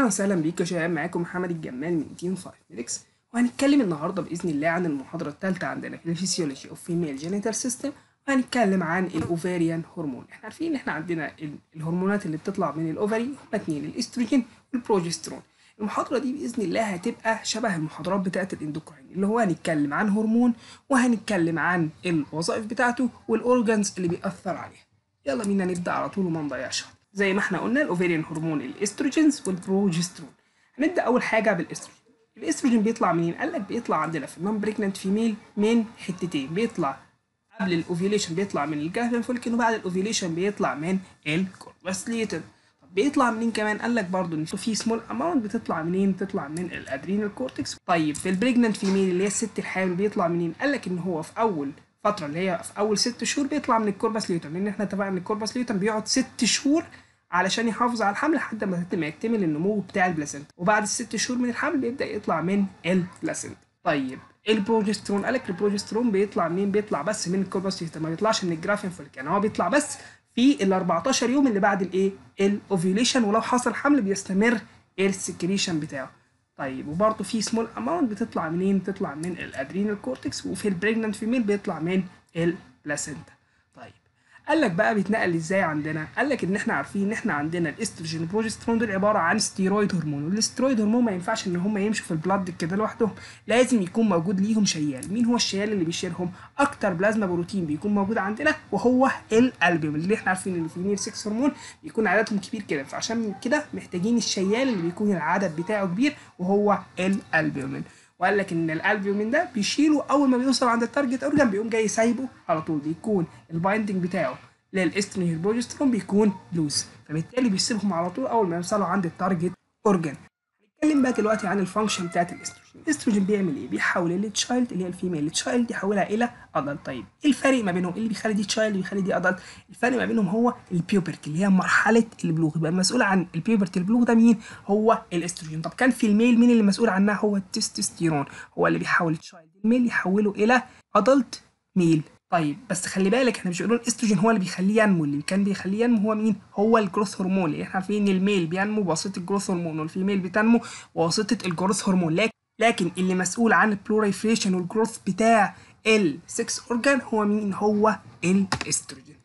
اهلا وسهلا بيك يا شباب معاكم محمد الجمال من تيم 5 ميديكس وهنتكلم النهارده باذن الله عن المحاضره الثالثه عندنا في الفسيولوجي اوف فيميل جينيتال سيستم وهنتكلم عن الاوفاريان هرمون احنا عارفين ان احنا عندنا ال- الهرمونات اللي بتطلع من الاوفري هما اتنين الاستروجين والبروجسترون المحاضره دي باذن الله هتبقى شبه المحاضرات بتاعه الاندوكراين اللي هو هنتكلم عن هرمون وهنتكلم عن الوظائف بتاعته والاورجانز اللي بيأثر عليها يلا بينا نبدا على طول وما نضيعش وقت. زي ما احنا قلنا الاوفيريان هرمون الاستروجينز والبروجسترون هنبدا اول حاجه بالاستروجين الاستروجين بيطلع منين قال لك بيطلع عندنا في النون بريجننت فيميل من حتتين بيطلع قبل الاوفيوليشن بيطلع من الجافن فولكن وبعد الاوفيوليشن بيطلع من الكوربس ليتر طب بيطلع منين كمان قال لك برضه ان في سمول اماونت بتطلع منين بتطلع من الادرينال كورتكس طيب في البريجننت فيميل اللي هي الست الحامل بيطلع منين قال لك ان هو في اول فتره اللي هي في اول ست شهور بيطلع من الكوربس ليوتر لان احنا اتفقنا ان الكوربس ليوتر بيقعد ست شهور علشان يحافظ على الحمل لحد ما يتم يكتمل النمو بتاع البلاسنتا وبعد الست شهور من الحمل بيبدا يطلع من البلاسنتا طيب البروجسترون قالك البروجسترون بيطلع منين بيطلع بس من الكوربس ليوتر ما بيطلعش من الجرافين فوليك يعني هو بيطلع بس في ال 14 يوم اللي بعد الايه الاوفيوليشن ولو حصل حمل بيستمر السكريشن بتاعه طيب وبرضه في سمول اماونت بتطلع منين بتطلع من الادرينال كورتكس وفي البريجننت فيميل بيطلع من البلاسنتا طيب قال لك بقى بيتنقل ازاي عندنا قال لك ان احنا عارفين ان احنا عندنا الاستروجين والبروجسترون دول عباره عن ستيرويد هرمون والاسترويد هرمون ما ينفعش ان هم يمشوا في البلاد كده لوحدهم لازم يكون موجود ليهم شيال مين هو الشيال اللي بيشيلهم اكتر بلازما بروتين بيكون موجود عندنا وهو الالبومين اللي احنا عارفين ان الفيميل 6 هرمون بيكون عددهم كبير كده فعشان كده محتاجين الشيال اللي بيكون العدد بتاعه كبير وهو الالبومين وقال لك ان الالبومين ده بيشيله اول ما بيوصل عند التارجت اورجان بيقوم جاي سايبه على طول بيكون البايندنج بتاعه للاستروجين والبروجسترون بيكون لوز فبالتالي بيسيبهم على طول اول ما يوصلوا عند التارجت اورجان هنتكلم بقى دلوقتي عن الفانكشن بتاعت الاستروجين الاستروجين بيعمل ايه بيحول التشايلد اللي هي الفيميل التشايلد يحولها الى ادلت طيب ايه الفرق ما بينهم ايه اللي بيخلي دي تشايلد ويخلي دي ادلت الفرق ما بينهم هو البيوبرتي اللي هي مرحله البلوغ يبقى المسؤول عن البيوبرتي البلوغ ده مين هو الاستروجين طب كان في الميل مين اللي مسؤول عنها هو التستوستيرون هو اللي بيحول التشايلد الميل يحوله الى ادلت ميل طيب بس خلي بالك احنا مش بنقول الاستروجين هو اللي بيخليه ينمو اللي كان بيخليه ينمو هو مين هو الجروث هرمون اللي احنا عارفين ان الميل بينمو بواسطه الجروث هرمون والفيميل بتنمو بواسطه الجروث هرمون لكن لكن اللي مسؤول عن البلوريفريشن والجروث بتاع السكس اورجان هو مين هو الاستروجين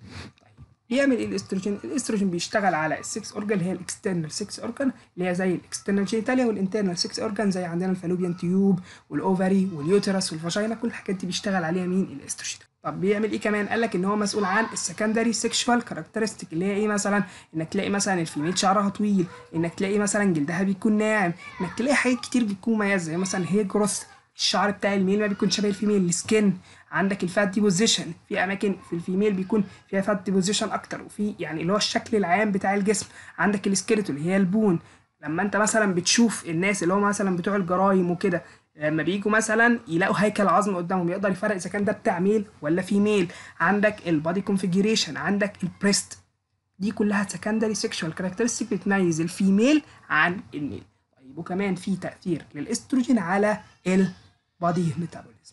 بيعمل ايه الاستروجين الاستروجين بيشتغل على السكس اورجان اللي هي الاكسترنال سكس اورجان اللي هي زي الاكسترنال جينيتاليا والانترنال سكس اورجان زي عندنا الفالوبيان تيوب والاوفري واليوترس والفاجينا كل الحاجات دي بيشتغل عليها مين الاستروجين طب بيعمل ايه كمان قال لك ان هو مسؤول عن السكندري سيكشوال كاركترستيك اللي هي ايه مثلا انك تلاقي مثلا الفيميل شعرها طويل انك تلاقي مثلا جلدها بيكون ناعم انك تلاقي حاجات كتير بتكون مميزه زي مثلا هي جروث الشعر بتاع الميل ما بيكون شبه الفيميل السكن عندك الفات ديبوزيشن في اماكن في الفيميل بيكون فيها فات ديبوزيشن اكتر وفي يعني اللي هو الشكل العام بتاع الجسم عندك السكيلتون اللي هي البون لما انت مثلا بتشوف الناس اللي هو مثلا بتوع الجرايم وكده لما بيجوا مثلا يلاقوا هيكل عظم قدامهم يقدر يفرق اذا كان ده بتاع ميل ولا فيميل عندك البادي كونفيجريشن عندك البريست دي كلها سكندري سيكشوال كاركترستيك بتميز الفيميل عن الميل طيب وكمان في تاثير للاستروجين على البادي ميتابوليزم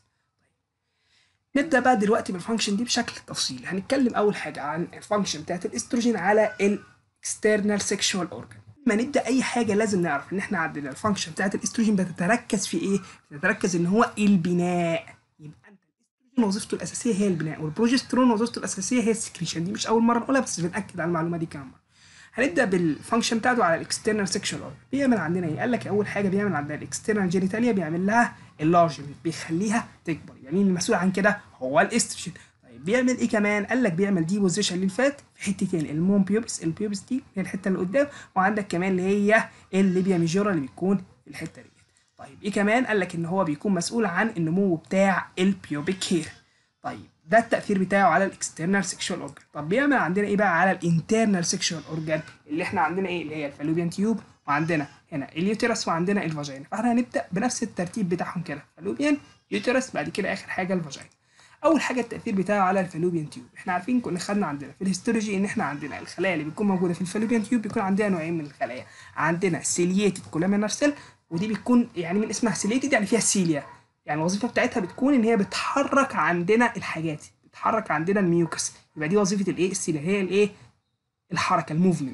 نبدا بقى دلوقتي بالفانكشن دي بشكل تفصيلي هنتكلم اول حاجه عن الفانكشن بتاعت الاستروجين على الاكسترنال سيكشوال اورجان ما نبدا اي حاجه لازم نعرف ان احنا عندنا الفانكشن بتاعت الاستروجين بتتركز في ايه بتتركز ان هو البناء يبقى انت الاستروجين وظيفته الاساسيه هي البناء والبروجسترون وظيفته الاساسيه هي السكريشن دي مش اول مره نقولها بس بناكد على المعلومه دي كمان مره هنبدا بالفانكشن بتاعته على الاكسترنال سيكشوال اورجان بيعمل عندنا ايه قال لك اول حاجه بيعمل عندنا الاكسترنال جينيتاليا بيعمل لها اللارجمنت بيخليها تكبر يعني مين المسؤول عن كده هو الاستروجين طيب بيعمل ايه كمان قال لك بيعمل ديبوزيشن للفات في حتتين المون بيوبس البيوبس دي هي الحته اللي قدام وعندك كمان اللي هي الليبيا ميجورا اللي بيكون في الحته دي طيب ايه كمان قال لك ان هو بيكون مسؤول عن النمو بتاع البيوبيك هير طيب ده التاثير بتاعه على الاكسترنال سيكشوال اورجان طب بيعمل عندنا ايه بقى على الانترنال سيكشوال اورجان اللي احنا عندنا ايه اللي هي الفالوبيان تيوب وعندنا هنا اليوترس وعندنا الفاجينا فاحنا هنبدا بنفس الترتيب بتاعهم كده فالوبيان يوترس بعد كده اخر حاجه الفاجينا اول حاجه التاثير بتاعه على الفالوبيان تيوب احنا عارفين كنا خدنا عندنا في الهيستولوجي ان احنا عندنا الخلايا اللي بتكون موجوده في الفالوبيان تيوب بيكون عندنا نوعين من الخلايا عندنا سيلييتد كولامينار سيل ودي بتكون يعني من اسمها سيلييتد يعني فيها سيليا يعني الوظيفه بتاعتها بتكون ان هي بتحرك عندنا الحاجات بتحرك عندنا الميوكس يبقى دي وظيفه الايه السيليا هي الايه الحركه الموفمنت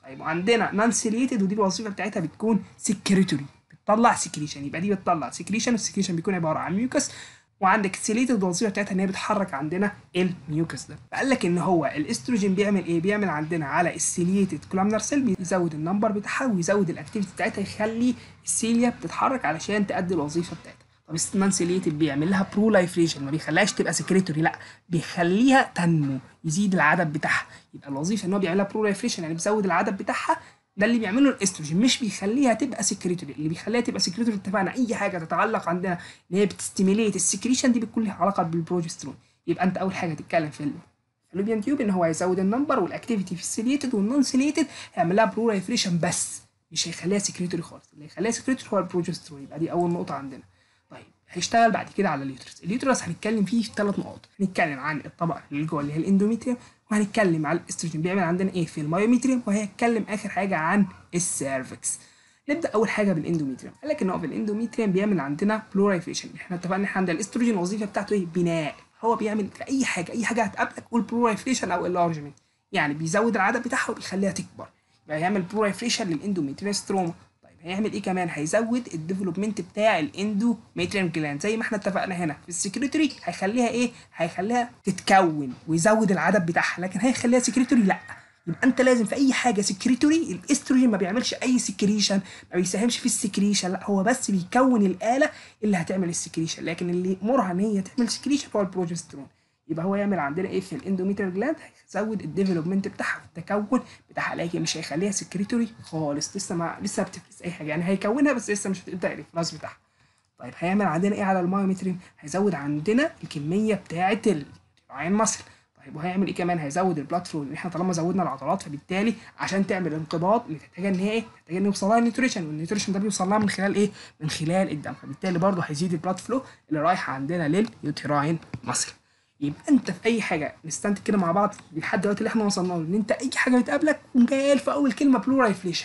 طيب وعندنا نون سيليتد ودي الوظيفه بتاعتها بتكون سكريتوري بتطلع سكريشن يبقى دي بتطلع سكريشن والسكريشن بيكون عباره عن ميوكس وعندك السيليتد الوظيفه بتاعتها ان هي بتحرك عندنا الميوكس ده فقال لك ان هو الاستروجين بيعمل ايه بيعمل عندنا على السيليتد كولامنر سيل بيزود النمبر بتاعها ويزود الاكتيفيتي بتاعتها يخلي السيليا بتتحرك علشان تأدي الوظيفه بتاعتها طب النون سيليتد بيعمل لها بروليفريشن ما بيخليهاش تبقى سكريتوري لا بيخليها تنمو يزيد العدد بتاعها يبقى الوظيفه ان هو بيعملها بروليفريشن يعني بيزود العدد بتاعها ده اللي بيعمله الاستروجين مش بيخليها تبقى سكريتوري اللي بيخليها تبقى سكريتوري اتفقنا اي حاجه تتعلق عندنا ان هي بتستيميليت السكريشن دي بتكون لها علاقه بالبروجسترون يبقى انت اول حاجه تتكلم في الفالوبيان تيوب ان هو هيزود النمبر والاكتيفيتي في السيليتد والنون سيليتد هيعمل لها بروليفريشن بس مش هيخليها سكريتوري خالص اللي هيخليها سكريتوري هو البروجسترون يبقى دي اول نقطه عندنا طيب هيشتغل بعد كده على اليوترس اليوترس هنتكلم فيه في ثلاث نقاط هنتكلم عن الطبقه اللي جوه اللي هي الاندوميتريوم وهنتكلم على الاستروجين بيعمل عندنا ايه في المايوميتريوم وهنتكلم اخر حاجه عن السيرفكس نبدا اول حاجه بالاندوميتريوم قال لك ان هو في الاندوميتريوم بيعمل عندنا بلورايفيشن احنا اتفقنا ان احنا عندنا الاستروجين الوظيفه بتاعته ايه بناء هو بيعمل في اي حاجه اي حاجه هتقابلك قول بلورايفيشن او انلارجمنت يعني بيزود العدد بتاعها وبيخليها تكبر يبقى يعمل بلورايفيشن للاندوميتريوم ستروما هيعمل ايه كمان هيزود الديفلوبمنت بتاع الاندوميتريوم جلاند زي ما احنا اتفقنا هنا في السكريتوري هيخليها ايه هيخليها تتكون ويزود العدد بتاعها لكن هيخليها سكريتوري لا يبقى انت لازم في اي حاجه سكريتوري الاستروجين ما بيعملش اي سكريشن ما بيساهمش في السكريشن لا هو بس بيكون الاله اللي هتعمل السكريشن لكن اللي يامرها ان هي تعمل سكريشن هو البروجسترون يبقى هو يعمل عندنا ايه في الاندوميتريال جلاند هيزود الديفلوبمنت بتاعها والتكون بتاعها لكن مش هيخليها سكريتوري خالص لسه ما لسه بتفرز اي حاجه يعني هيكونها بس لسه مش هتبدا الافراز بتاعها طيب هيعمل عندنا ايه على المايومتريم هيزود عندنا الكميه بتاعه العين مصل طيب وهيعمل ايه كمان هيزود البلاد فلو لان احنا طالما زودنا العضلات فبالتالي عشان تعمل انقباض محتاجه ان هي ايه محتاجه ان يوصل لها النيوتريشن والنيوتريشن ده بيوصل لها من خلال ايه من خلال الدم فبالتالي برضه هيزيد البلاد فلو اللي رايحه عندنا لليوتراين مصل يبقى انت في اي حاجه نستنتج كده مع بعض لحد دلوقتي اللي احنا وصلنا له ان انت اي حاجه بتقابلك تقوم جاي قايل في اول كلمه بلورايفليشن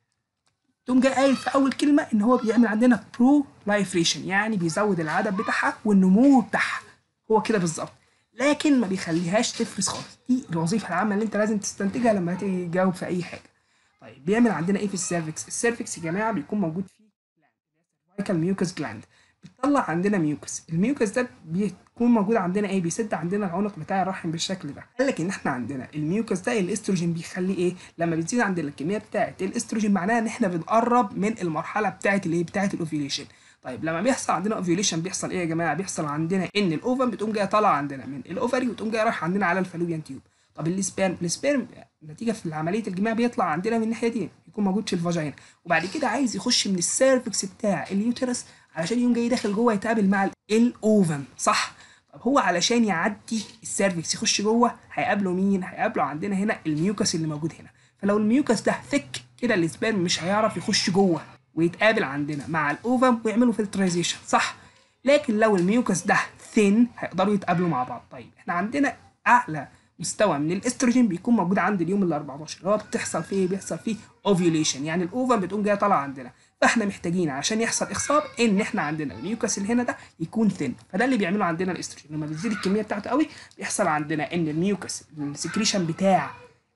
تقوم جاي قايل في اول كلمه ان هو بيعمل عندنا برو لايفريشن يعني بيزود العدد بتاعها والنمو بتاعها هو كده بالظبط لكن ما بيخليهاش تفرز خالص دي الوظيفه العامه اللي انت لازم تستنتجها لما تيجي تجاوب في اي حاجه طيب بيعمل عندنا ايه في السيرفكس السيرفكس يا جماعه بيكون موجود فيه سيرفايكال ميوكس جلاند بتطلع عندنا ميوكس الميوكس ده بيكون موجود عندنا ايه بيسد عندنا العنق بتاع الرحم بالشكل ده قال لك ان احنا عندنا الميوكس ده الاستروجين بيخليه ايه لما بتزيد عندنا الكميه بتاعه الاستروجين معناها ان احنا بنقرب من المرحله بتاعه الايه بتاعه الاوفيوليشن طيب لما بيحصل عندنا اوفيوليشن بيحصل ايه يا جماعه بيحصل عندنا ان الاوفم بتقوم جايه طالعه عندنا من الاوفري وتقوم جايه رايحه عندنا على الفالوبيان تيوب طب السبيرم السبيرم نتيجه في عمليه الجماع بيطلع عندنا من الناحيه دي يكون موجود في الفاجينا وبعد كده عايز يخش من السيرفكس بتاع اليوترس علشان يقوم جاي داخل جوه يتقابل مع الاوفم صح طب هو علشان يعدي السيرفكس يخش جوه هيقابله مين هيقابله عندنا هنا الميوكس اللي موجود هنا فلو الميوكس ده ثك كده السبيرم مش هيعرف يخش جوه ويتقابل عندنا مع الاوفم ويعملوا فلترايزيشن صح لكن لو الميوكس ده ثين هيقدروا يتقابلوا مع بعض طيب احنا عندنا اعلى مستوى من الاستروجين بيكون موجود عند اليوم ال 14 اللي هو بتحصل فيه بيحصل فيه اوفيوليشن يعني الاوفم بتقوم جايه طالعه عندنا فاحنا محتاجين عشان يحصل اخصاب ان احنا عندنا الميوكس اللي هنا ده يكون ثين فده اللي بيعمله عندنا الاستروجين لما بتزيد الكميه بتاعته قوي بيحصل عندنا ان الميوكس السكريشن بتاع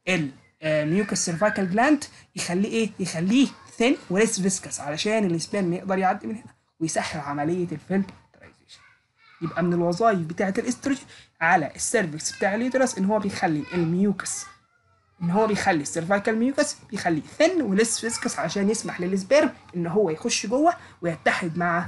الميوكس سيرفايكال جلاند يخليه ايه يخليه ثين وليس فيسكس علشان السبان يقدر يعدي من هنا ويسهل عمليه الفلترايزيشن يبقى من الوظائف بتاعه الاستروجين على السيرفكس بتاع اليوترس ان هو بيخلي الميوكس ان هو بيخلي السيرفايكال ميوكس بيخليه ثن وليس فيسكس عشان يسمح للسبيرم ان هو يخش جوه ويتحد مع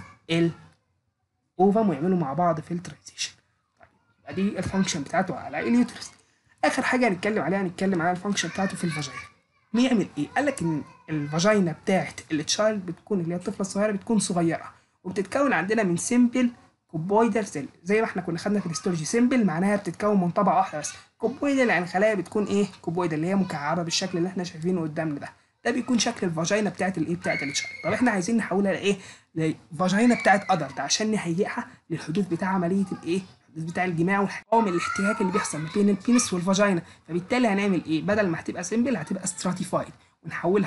الاوفم ويعملوا مع بعض فلترايزيشن طيب يبقى دي الفانكشن بتاعته على اليوترس اخر حاجه هنتكلم عليها هنتكلم على الفانكشن بتاعته في الفاجينا بيعمل ايه قال لك ان الفاجينا بتاعت التشايلد بتكون اللي هي الطفله الصغيره بتكون صغيره وبتتكون عندنا من سيمبل كوبويدال سيل زي ما احنا كنا خدنا في الهيستولوجي سيمبل معناها بتتكون من طبقه واحده بس كوبويدال يعني خلايا بتكون ايه كوبويدال اللي هي مكعبه بالشكل اللي احنا شايفينه قدامنا ده ده بيكون شكل الفاجينا بتاعت الايه بتاعت التشايلد طب احنا عايزين نحولها لايه لفاجينا بتاعت ادلت عشان نهيئها للحدوث بتاع عمليه الايه الحدوث بتاع الجماع والقوام الاحتكاك اللي بيحصل ما بين البينس والفاجينا فبالتالي هنعمل ايه بدل ما هتبقى سيمبل هتبقى ستراتيفايد ونحولها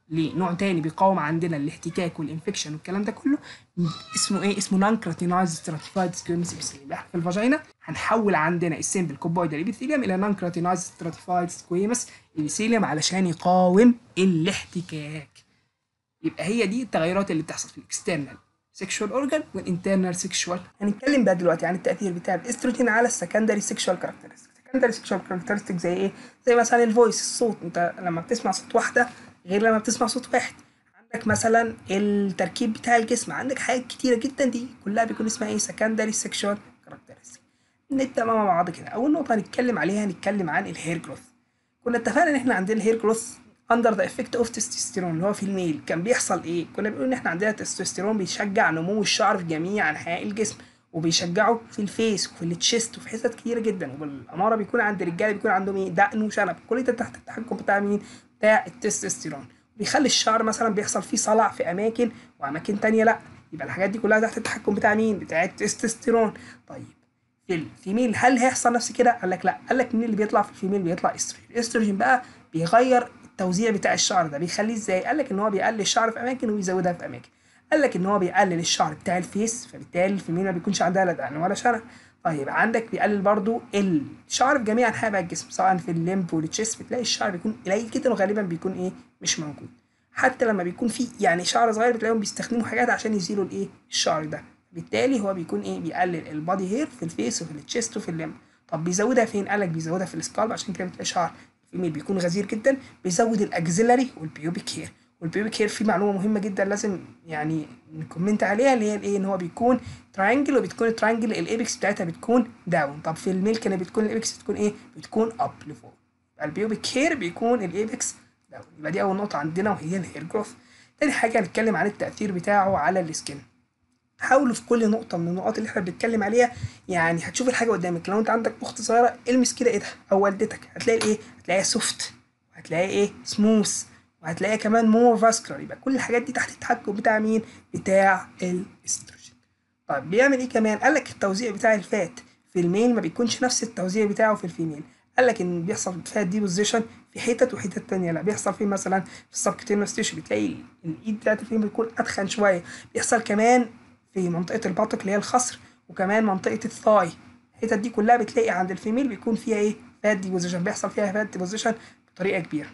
لنوع تاني بيقاوم عندنا الاحتكاك والانفكشن والكلام ده كله اسمه ايه اسمه نون كراتينايز ستراتيفايد سكويمس ابيثيليوم احنا في الفاجينا هنحول عندنا السيمبل كوبويدال ابيثيليوم الى نون كراتينايز ستراتيفايد سكويمس ابيثيليوم علشان يقاوم الاحتكاك يبقى هي دي التغيرات اللي بتحصل في الاكسترنال سيكشوال اورجان والانترنال سيكشوال هنتكلم بقى دلوقتي عن التاثير بتاع الاستروجين على السكندري سيكشوال كاركترستيك السكندري سيكشوال كاركترستيك زي ايه زي مثلا الفويس الصوت انت لما بتسمع صوت واحده غير لما بتسمع صوت واحد عندك مثلا التركيب بتاع الجسم عندك حاجات كتيره جدا دي كلها بيكون اسمها ايه سكندري سيكشوال كاركترستيك نبدا مع بعض كده اول نقطه هنتكلم عليها هنتكلم عن الهير جروث كنا اتفقنا ان احنا عندنا الهير جروث اندر ذا افكت اوف تستوستيرون اللي هو في الميل كان بيحصل ايه كنا بنقول ان احنا عندنا تستوستيرون بيشجع نمو الشعر في جميع انحاء الجسم وبيشجعه في الفيس وفي التشيست وفي حتت كتيره جدا وبالاماره بيكون عند الرجاله بيكون عندهم ايه دقن وشنب كل ده تحت التحكم بتاع مين بتاع التستوستيرون بيخلي الشعر مثلا بيحصل فيه صلع في اماكن واماكن تانية لا يبقى الحاجات دي كلها تحت التحكم بتاع مين بتاع التستوستيرون طيب في الفيميل هل هيحصل نفس كده قال لك لا قال لك مين اللي بيطلع في الفيميل بيطلع استروجين الاستروجين بقى بيغير التوزيع بتاع الشعر ده بيخليه ازاي قال لك ان هو بيقلل الشعر في اماكن ويزودها في اماكن قال لك ان هو بيقلل الشعر بتاع الفيس فبالتالي الفيميل ما بيكونش عندها لا دقن ولا شنب طيب عندك بيقلل برضو الشعر في جميع انحاء بقى الجسم سواء في الليمب والتشيست بتلاقي الشعر بيكون قليل جدا وغالبا بيكون ايه مش موجود حتى لما بيكون في يعني شعر صغير بتلاقيهم بيستخدموا حاجات عشان يزيلوا الايه الشعر ده بالتالي هو بيكون ايه بيقلل البادي هير في الفيس وفي التشيست وفي الليمب طب بيزودها فين قال لك بيزودها في السكالب عشان كده بتلاقي شعر الفيميل بيكون غزير جدا بيزود الاكزيلاري والبيوبيك هير والبيوبيك هير فيه معلومه مهمه جدا لازم يعني نكومنت عليها اللي هي الايه ان هو بيكون تراينجل وبتكون التراينجل الايبكس بتاعتها بتكون داون طب في الميل كانت بتكون الايبكس بتكون ايه بتكون اب لفوق البيوبيك هير بيكون الايبكس داون يبقى دي اول نقطه عندنا وهي الهير جروث تاني حاجه هنتكلم عن التاثير بتاعه على السكين حاولوا في كل نقطه من النقاط اللي احنا بنتكلم عليها يعني هتشوف الحاجه قدامك لو انت عندك اخت صغيره المس كده ايدها او والدتك هتلاقي الايه هتلاقيها سوفت وهتلاقي ايه سموث وهتلاقيها كمان مور فاسكولار يبقى كل الحاجات دي تحت التحكم بتاع مين بتاع الاستروجين طيب بيعمل ايه كمان قال لك التوزيع بتاع الفات في الميل ما بيكونش نفس التوزيع بتاعه في الفيميل قال لك ان بيحصل فات دي بوزيشن في حتت وحتت تانية لا بيحصل فين مثلا في السبكتينوس تيشو بتلاقي الايد بتاعت الفيميل بتكون اتخن شويه بيحصل كمان في منطقه البطق اللي هي الخصر وكمان منطقه الثاي الحتت دي كلها بتلاقي عند الفيميل بيكون فيها ايه فات ديبوزيشن بيحصل فيها فات ديبوزيشن بطريقه كبيره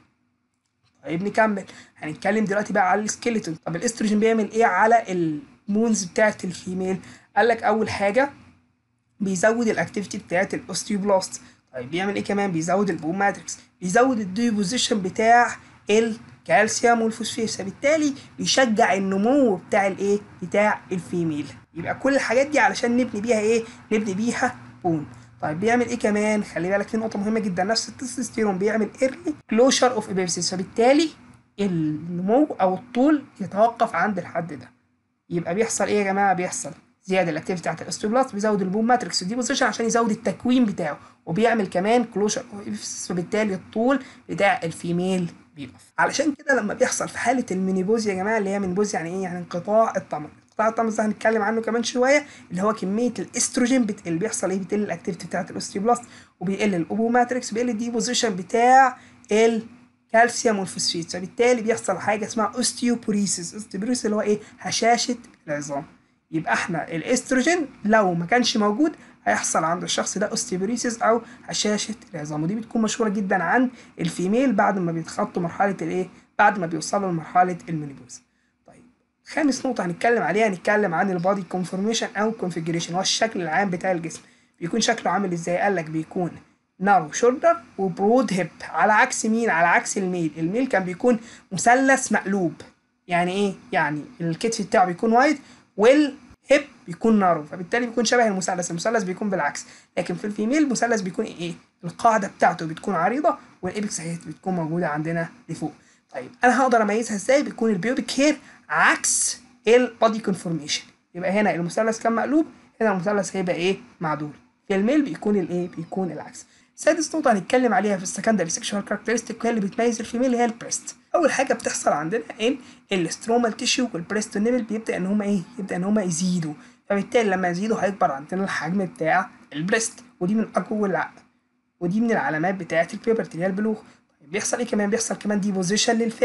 طيب نكمل هنتكلم دلوقتي بقى على السكيلتون طب الاستروجين بيعمل ايه على المونز بتاعت الفيميل قال لك اول حاجه بيزود الاكتيفيتي بتاعت الاوستيوبلاست طيب بيعمل ايه كمان بيزود البوم ماتريكس بيزود الديبوزيشن بتاع الكالسيوم والفوسفيت فبالتالي بيشجع النمو بتاع الايه بتاع الفيميل يبقى كل الحاجات دي علشان نبني بيها ايه نبني بيها بون طيب بيعمل ايه كمان خلي بالك في نقطه مهمه جدا نفس التستوستيرون بيعمل ايرلي كلوشر اوف ابيبسيس فبالتالي النمو او الطول يتوقف عند الحد ده يبقى بيحصل ايه يا جماعه بيحصل زياده الاكتيفيتي بتاعت الاستوبلاست بيزود البوم ماتريكس ودي بوزيشن عشان يزود التكوين بتاعه وبيعمل كمان كلوشر فبالتالي الطول بتاع الفيميل بيقف علشان كده لما بيحصل في حاله المينيبوز يا جماعه اللي هي مينيبوز يعني ايه يعني انقطاع الطمر انقطاع الطمر ده هنتكلم عنه كمان شويه اللي هو كميه الاستروجين بت... اللي بيحصل ايه بتقل الاكتيفيتي بتاعت الاوستيوبلاست وبيقل الاوبو ماتريكس بيقل الديبوزيشن بتاع الكالسيوم والفوسفيت فبالتالي بيحصل حاجه اسمها اوستيوبوريسيس اوستيوبوريسيس اللي هو ايه هشاشه العظام يبقى احنا الاستروجين لو ما كانش موجود هيحصل عند الشخص ده اوستيوبوريسيس او هشاشه العظام ودي بتكون مشهوره جدا عند الفيميل بعد ما بيتخطوا مرحله الايه بعد ما بيوصلوا لمرحله المينيبوز طيب خامس نقطه هنتكلم عليها هنتكلم عن البادي كونفورميشن او كونفيجريشن هو الشكل العام بتاع الجسم بيكون شكله عامل ازاي قال لك بيكون نارو شولدر وبرود هيب على عكس مين على عكس الميل الميل كان بيكون مثلث مقلوب يعني ايه يعني الكتف بتاعه بيكون وايد والهيب بيكون نارو فبالتالي بيكون شبه المثلث المثلث بيكون بالعكس لكن في الفيميل المثلث بيكون ايه القاعده بتاعته بتكون عريضه والابكس هي بتكون موجوده عندنا لفوق طيب انا هقدر اميزها ازاي بيكون البيوبيك هير عكس البادي كونفورميشن يبقى هنا المثلث كان مقلوب هنا المثلث هيبقى ايه معدول في الميل بيكون الايه بيكون العكس سادس نقطة هنتكلم عليها في السكندري سيكشوال كاركترستيك هي اللي بتميز الفيميل هي البريست. أول حاجة بتحصل عندنا إن الاسترومال تيشيو والبريست والنبل بيبدأ إن هما إيه؟ يبدأ إن هما يزيدوا، فبالتالي لما يزيدوا هيكبر عندنا الحجم بتاع البريست ودي من أقوى العقل. ودي من العلامات بتاعة البيبرتي اللي هي البلوغ. طيب بيحصل إيه كمان؟ بيحصل كمان ديبوزيشن للفات،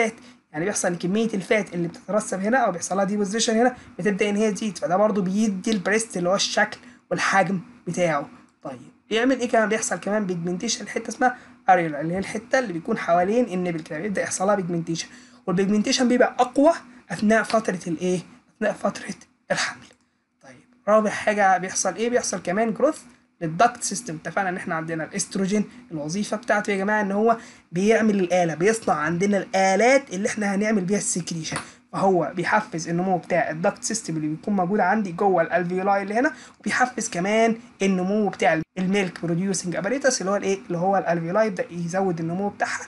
يعني بيحصل ان كميه الفات اللي بتترسب هنا او بيحصل لها ديبوزيشن هنا بتبدا ان هي تزيد فده برضو بيدي البريست اللي هو الشكل والحجم بتاعه طيب بيعمل ايه كمان بيحصل كمان بيجمنتيشن حته اسمها اريولا اللي هي الحته اللي بيكون حوالين النبل كده بيبدا يحصل لها بيجمنتيشن والبيجمنتيشن بيبقى اقوى اثناء فتره الايه اثناء فتره الحمل طيب رابع حاجه بيحصل ايه بيحصل كمان جروث للدكت سيستم اتفقنا ان احنا عندنا الاستروجين الوظيفه بتاعته يا جماعه ان هو بيعمل الاله بيصنع عندنا الالات اللي احنا هنعمل بيها السكريشن فهو بيحفز النمو بتاع الدكت سيستم اللي بيكون موجود عندي جوه الالفيولاي اللي هنا وبيحفز كمان النمو بتاع الميلك بروديوسنج اباريتس اللي هو الايه اللي هو الالفيولاي يبدا يزود النمو بتاعها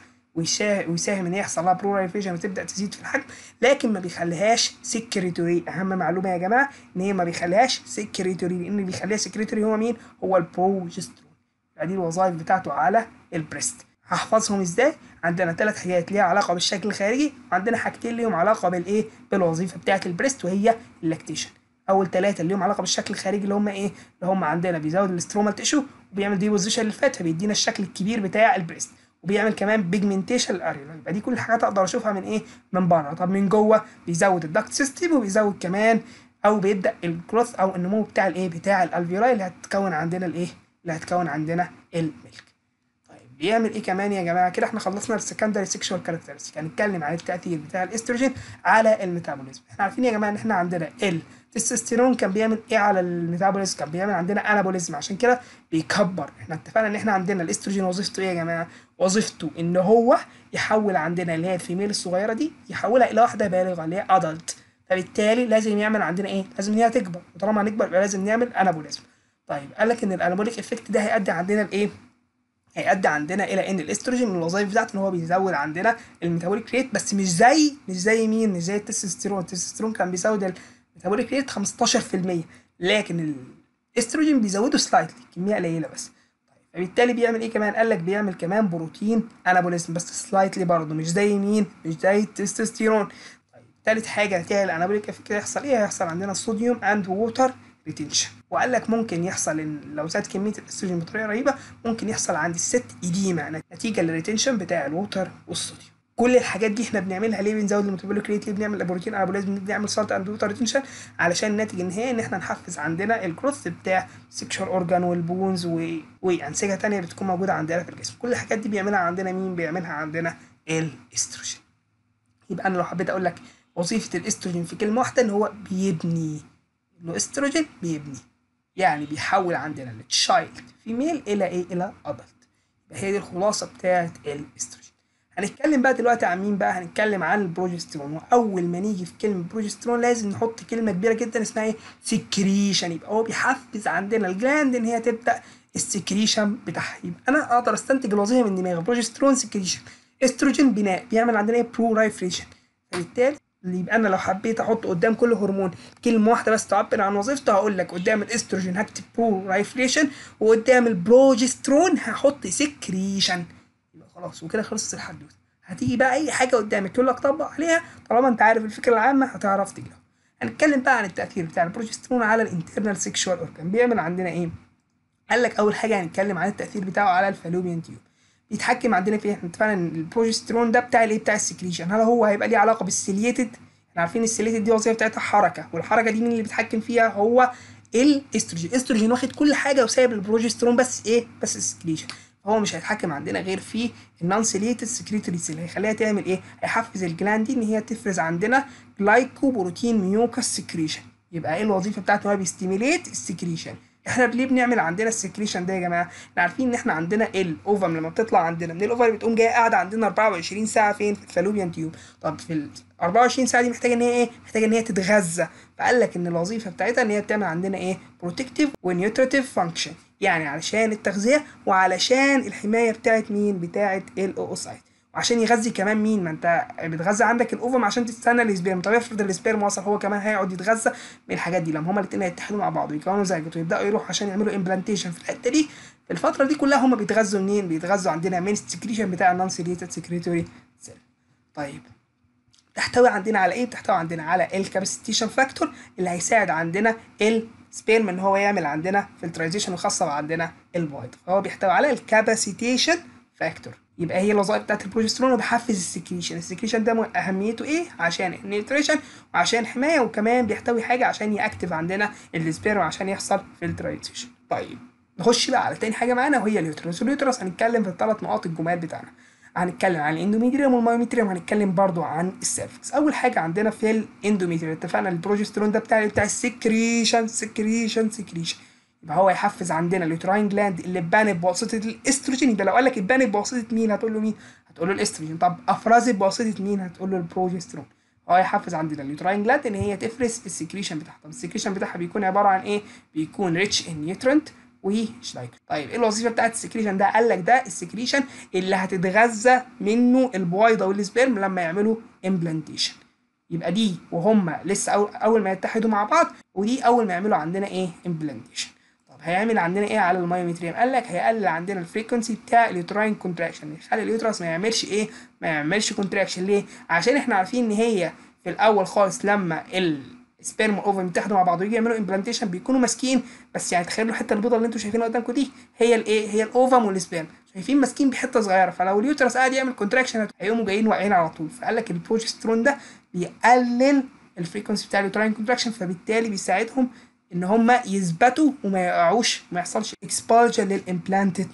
ويساهم ان يحصل لها بروليفيشن وتبدا تزيد في الحجم لكن ما بيخليهاش سكريتوري اهم معلومه يا جماعه ان هي ما بيخليهاش سكريتوري لان اللي بيخليها سكريتوري هو مين هو البروجسترون دي الوظائف بتاعته على البريست هحفظهم ازاي عندنا ثلاث حاجات ليها علاقه بالشكل الخارجي وعندنا حاجتين ليهم علاقه بالايه بالوظيفه بتاعه البريست وهي اللاكتيشن اول ثلاثه اللي ليهم علاقه بالشكل الخارجي اللي هم ايه اللي هم عندنا بيزود الاسترومال تيشو وبيعمل ديبوزيشن للفات فبيدينا الشكل الكبير بتاع البريست وبيعمل كمان بيجمنتيشن الاريولا يبقى دي كل حاجات اقدر اشوفها من ايه من بره طب من جوه بيزود الدكت سيستم وبيزود كمان او بيبدا الجروث او النمو بتاع الايه بتاع الالفيولاي اللي هتكون عندنا الايه اللي هتكون عندنا الميلك طيب بيعمل ايه كمان يا جماعه كده احنا خلصنا السكندري سيكشوال كاركترستيك هنتكلم عن التاثير بتاع الاستروجين على الميتابوليزم احنا عارفين يا جماعه ان احنا عندنا التستوستيرون كان بيعمل ايه على الميتابوليزم كان بيعمل عندنا انابوليزم عشان كده بيكبر احنا اتفقنا ان احنا عندنا الاستروجين وظيفته ايه يا جماعه وظيفته ان هو يحول عندنا اللي هي الفيميل الصغيره دي يحولها الى واحده بالغه اللي هي ادلت فبالتالي لازم يعمل عندنا ايه لازم ان هي تكبر وطالما هنكبر يبقى لازم نعمل انابوليزم طيب قال لك ان الانابوليك افكت ده هيؤدي عندنا لايه هيؤدي عندنا الى ان الاستروجين من الوظائف بتاعته ان هو بيزود عندنا الميتابوليك ريت بس مش زي مش زي مين مش زي التستوستيرون التستوستيرون كان بيزود الميتابوليك ريت 15% لكن الاستروجين بيزوده سلايتلي كميه قليله بس طيب فبالتالي بيعمل ايه كمان قال لك بيعمل كمان بروتين انابوليزم بس سلايتلي برضه مش زي مين مش زي التستوستيرون طيب تالت حاجه فيها الانابوليك افكت هيحصل ايه هيحصل عندنا صوديوم اند ووتر ريتنشن وقال لك ممكن يحصل ان لو زاد كميه الاستروجين بطريقه رهيبه ممكن يحصل عند الست ايديما نتيجه للريتنشن بتاع الووتر والصوديوم كل الحاجات دي احنا بنعملها ليه بنزود الميتابوليك ريت ليه بنعمل البروتين انابوليزم بنعمل سالت اند ووتر ريتنشن علشان الناتج النهائي ان احنا نحفز عندنا الجروث بتاع السكشوال اورجان والبونز و... وانسجه تانية بتكون موجوده عندنا في الجسم كل الحاجات دي بيعملها عندنا مين بيعملها عندنا الاستروجين يبقى انا لو حبيت اقول لك وظيفه الاستروجين في كلمه واحده ان هو بيبني الاستروجين بيبني يعني بيحول عندنا التشايلد فيميل الى ايه الى ادلت يبقى هي دي الخلاصه بتاعه الاستروجين هنتكلم بقى دلوقتي عن مين بقى هنتكلم عن البروجسترون واول ما نيجي في كلمه بروجسترون لازم نحط كلمه كبيره جدا اسمها ايه سكريشن يبقى هو بيحفز عندنا الجلاند ان هي تبدا السكريشن بتاعها يبقى انا اقدر استنتج الوظيفه من دماغي بروجسترون سكريشن استروجين بناء بيعمل عندنا ايه برو فبالتالي اللي يبقى انا لو حبيت احط قدام كل هرمون كلمه واحده بس تعبر عن وظيفته هقول لك قدام الاستروجين هكتب برو رايفريشن وقدام البروجسترون هحط سكريشن يبقى خلاص وكده خلصت الحدوته هتيجي بقى اي حاجه قدامك تقول لك طبق عليها طالما انت عارف الفكره العامه هتعرف تجاوب هنتكلم بقى عن التاثير بتاع البروجسترون على الانترنال سيكشوال اورجان بيعمل عندنا ايه قال لك اول حاجه هنتكلم عن التاثير بتاعه على الفالوبيان تيوب بيتحكم عندنا في احنا اتفقنا ان البروجسترون ده بتاع الايه بتاع السكريشن هل هو هيبقى ليه علاقه بالسيليتد احنا عارفين السيليتد دي وظيفه بتاعتها حركه والحركه دي مين اللي بيتحكم فيها هو الاستروجين الاستروجين واخد كل حاجه وسايب البروجسترون بس ايه بس السكريشن هو مش هيتحكم عندنا غير في النون سيليتد سكريتوري سيل هيخليها تعمل ايه هيحفز الجلاند دي ان هي تفرز عندنا جلايكوبروتين ميوكاس سكريشن يبقى ايه الوظيفه بتاعته هو بيستيميليت السكريشن احنا ليه بنعمل عندنا السكريشن ده يا جماعه احنا عارفين ان احنا عندنا الاوفم لما بتطلع عندنا من الاوفر بتقوم جايه قاعده عندنا 24 ساعه فين في الفالوبيان تيوب طب في ال 24 ساعه دي محتاجه ان هي ايه محتاجه ان هي تتغذى فقال لك ان الوظيفه بتاعتها ان هي بتعمل عندنا ايه بروتكتيف ونيوتريتيف فانكشن يعني علشان التغذيه وعلشان الحمايه بتاعت مين بتاعت الاوسايت وعشان يغذي كمان مين ما انت بتغذى عندك الاوفم عشان تستنى السبيرم طب افرض السبيرم وصل هو كمان هيقعد يتغذى من الحاجات دي لما هما الاثنين هيتحدوا مع بعض ويكونوا زيجوت ويبداوا يروحوا عشان يعملوا امبلانتيشن في الحته دي في الفتره دي كلها هما بيتغذوا منين بيتغذوا عندنا من السكريشن بتاع النون سيليتد سكريتوري سيل طيب تحتوي عندنا على ايه بتحتوي عندنا على الكاباسيتيشن فاكتور اللي هيساعد عندنا السبيرم ان هو يعمل عندنا فلترايزيشن الخاصه عندنا البويض فهو بيحتوي على الكاباسيتيشن فاكتور يبقى هي الوظائف بتاعت البروجسترون وبيحفز السكريشن السكريشن ده اهميته ايه عشان النيوتريشن وعشان حمايه وكمان بيحتوي حاجه عشان ياكتف عندنا السبيرم عشان يحصل فلترايزيشن طيب نخش بقى على تاني حاجه معانا وهي اليوترس اليوترس هنتكلم في الثلاث نقاط الجمال بتاعنا هنتكلم عن الاندوميتريوم والمايوميتريوم هنتكلم برضو عن السيرفكس اول حاجه عندنا في الاندوميتريوم اتفقنا البروجسترون ده بتاع بتاع السكريشن سكريشن سكريشن يبقى هو يحفز عندنا اليوتراين جلاند اللي اتبنت بواسطه الاستروجين يبقى لو قال لك اتبنت بواسطه مين هتقول له مين هتقول له الاستروجين طب افرزت بواسطه مين هتقول له البروجسترون هو يحفز عندنا اليوتراين جلاند ان هي تفرز السكريشن بتاعها طب السكريشن بتاعها بيكون عباره عن ايه بيكون ريتش ان نيوترنت وشلايكر طيب ايه الوظيفه بتاعت السكريشن ده قال لك ده السكريشن اللي هتتغذى منه البويضه والسبيرم لما يعملوا امبلانتيشن يبقى دي وهم لسه أول, اول ما يتحدوا مع بعض ودي اول ما يعملوا عندنا ايه امبلانتيشن طب هيعمل عندنا ايه على المايومتريم قال لك هيقلل عندنا الفريكونسي بتاع اليوتراين كونتراكشن يخلي اليوترس ما يعملش ايه ما يعملش كونتراكشن ليه عشان احنا عارفين ان هي في الاول خالص لما ال سبيرم واوفم يتحدوا مع بعض ويجي يعملوا امبلانتيشن بيكونوا ماسكين بس يعني تخيلوا الحته البيضاء اللي انتم شايفينها قدامكم دي هي الايه هي الاوفم والسبيرم شايفين ماسكين بحته صغيره فلو اليوترس قاعد يعمل كونتراكشن هيقوموا جايين واقعين على طول فقال لك البروجسترون ده بيقلل الفريكونسي بتاع اليوتراين كونتراكشن فبالتالي بيساعدهم ان هم يثبتوا وما يقعوش وما يحصلش اكسبالجن للامبلانتد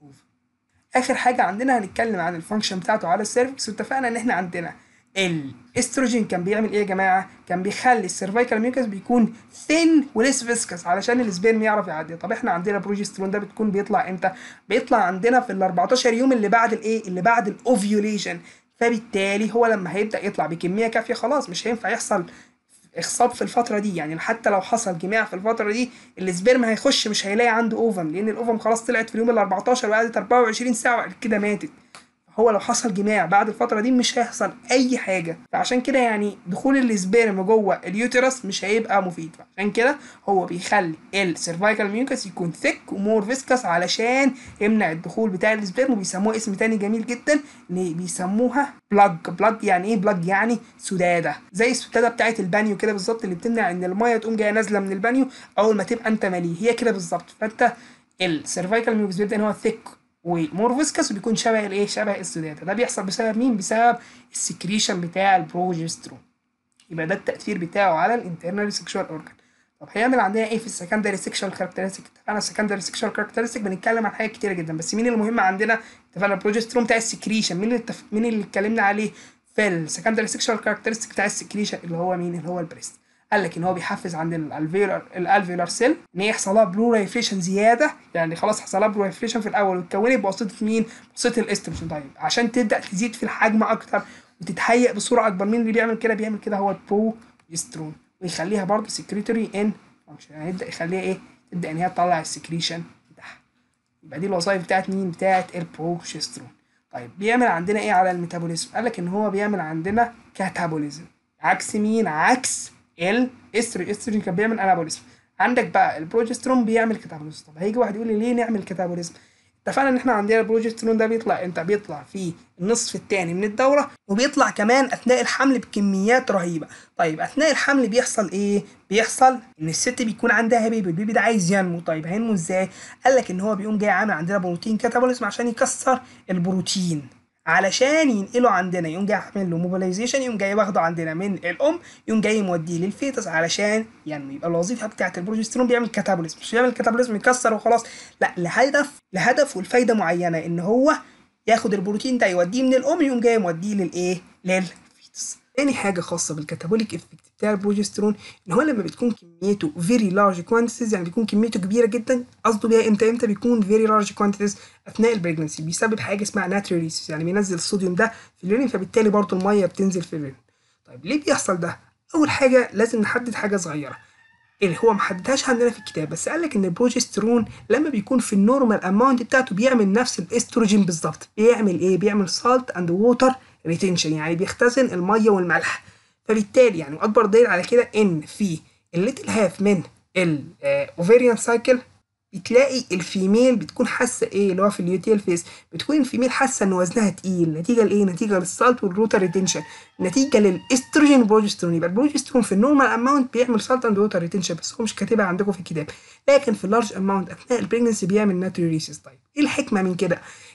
اخر حاجه عندنا هنتكلم عن الفانكشن بتاعته على السيرفكس واتفقنا ان احنا عندنا الاستروجين كان بيعمل ايه يا جماعه كان بيخلي السيرفايكال ميوكس بيكون ثين وليس فيسكس علشان السبيرم يعرف يعدي طب احنا عندنا بروجسترون ده بتكون بيطلع امتى بيطلع عندنا في ال 14 يوم اللي بعد الايه اللي بعد الاوفيوليشن فبالتالي هو لما هيبدا يطلع بكميه كافيه خلاص مش هينفع يحصل اخصاب في الفتره دي يعني حتى لو حصل جماع في الفتره دي السبيرم هيخش مش هيلاقي عنده اوفم لان الاوفم خلاص طلعت في اليوم ال 14 وقعدت 24 ساعه وبعد كده ماتت هو لو حصل جماع بعد الفتره دي مش هيحصل اي حاجه فعشان كده يعني دخول السبيرم جوه اليوترس مش هيبقى مفيد فعشان كده هو بيخلي السيرفايكال ميوكس يكون ثيك ومور فيسكس علشان يمنع الدخول بتاع السبيرم وبيسموه اسم تاني جميل جدا ان بيسموها بلاج بلاج يعني ايه بلاج يعني سداده زي السداده بتاعت البانيو كده بالظبط اللي بتمنع ان الميه تقوم جايه نازله من البانيو اول ما تبقى انت مليه هي كده بالظبط فانت السيرفايكال ميوكس بيبدا ان هو ثيك ومور فيسكس وبيكون شبه الايه شبه السداده ده بيحصل بسبب مين بسبب السكريشن بتاع البروجسترون يبقى ده التاثير بتاعه على الانترنال سيكشوال اورجان طب هيعمل عندنا ايه في السكندري سيكشوال كاركترستيك اتفقنا السكندري سيكشوال كاركترستيك بنتكلم عن حاجات كتيره جدا بس مين المهم عندنا اتفقنا البروجسترون بتاع السكريشن مين اللي التف... مين اللي اتكلمنا عليه في السكندري سيكشوال كاركترستيك بتاع السكريشن اللي هو مين اللي هو البريست قال لك ان هو بيحفز عندنا الالفيولار الالفيولار سيل ان هي يحصل لها بلوريفيشن زياده يعني خلاص حصل لها بلوريفيشن في الاول واتكونت بواسطه مين؟ بواسطه الاستروجين طيب عشان تبدا تزيد في الحجم اكتر وتتهيأ بصوره اكبر مين اللي بيعمل كده؟ بيعمل كده هو البروجسترون ويخليها برضه سكريتوري ان فانكشن يعني يبدا يخليها ايه؟ تبدا ان هي تطلع السكريشن بتاعها يبقى دي الوظائف بتاعت مين؟ بتاعت البروجسترون طيب بيعمل عندنا ايه على الميتابوليزم؟ قال لك ان هو بيعمل عندنا كاتابوليزم عكس مين؟ عكس الاستروجين كان بيعمل انابوليزم عندك بقى البروجسترون بيعمل كاتابوليزم طب هيجي واحد يقول لي ليه نعمل كاتابوليزم اتفقنا ان احنا عندنا البروجسترون ده بيطلع انت بيطلع في النصف الثاني من الدوره وبيطلع كمان اثناء الحمل بكميات رهيبه طيب اثناء الحمل بيحصل ايه بيحصل ان الست بيكون عندها بيبي البيبي ده عايز ينمو طيب هينمو ازاي قال لك ان هو بيقوم جاي عامل عندنا بروتين كاتابوليزم عشان يكسر البروتين علشان ينقله عندنا يقوم جاي عامل له موبيلايزيشن يقوم جاي واخده عندنا من الام يقوم جاي موديه للفيتس علشان يعني يبقى الوظيفه بتاعت البروجسترون بيعمل كاتابوليزم مش بيعمل كاتابوليزم يكسر وخلاص لا لهدف لهدف والفايده معينه ان هو ياخد البروتين ده يوديه من الام يقوم جاي موديه للايه للفيتس تاني حاجه خاصه بالكاتابوليك افكت بتاع البروجسترون ان هو لما بتكون كميته فيري لارج كوانتيتيز يعني بيكون كميته كبيره جدا قصده بيها امتى امتى بيكون فيري لارج كوانتيتيز اثناء البريجنسي بيسبب حاجه اسمها ناتريليسيس يعني بينزل الصوديوم ده في اليورين فبالتالي برضه الميه بتنزل في اليورين طيب ليه بيحصل ده اول حاجه لازم نحدد حاجه صغيره اللي هو محددهاش عندنا في الكتاب بس قال لك ان البروجسترون لما بيكون في النورمال اماونت بتاعته بيعمل نفس الاستروجين بالظبط بيعمل ايه بيعمل سالت اند ووتر ريتنشن يعني بيختزن الميه والملح فبالتالي يعني اكبر دليل على كده ان في الليتل هاف من الاوفيريان سايكل بتلاقي الفيميل بتكون حاسه ايه اللي هو في اليوتيل فيس بتكون الفيميل حاسه ان وزنها تقيل نتيجه لايه نتيجه للسالت والروتر ريتنشن نتيجه للاستروجين بروجسترون يبقى البروجسترون في النورمال اماونت بيعمل سالت اند ووتر ريتنشن بس هو مش كاتبها عندكم في الكتاب لكن في اللارج اماونت اثناء البريجنسي بيعمل ناتريليسيس طيب ايه الحكمه من كده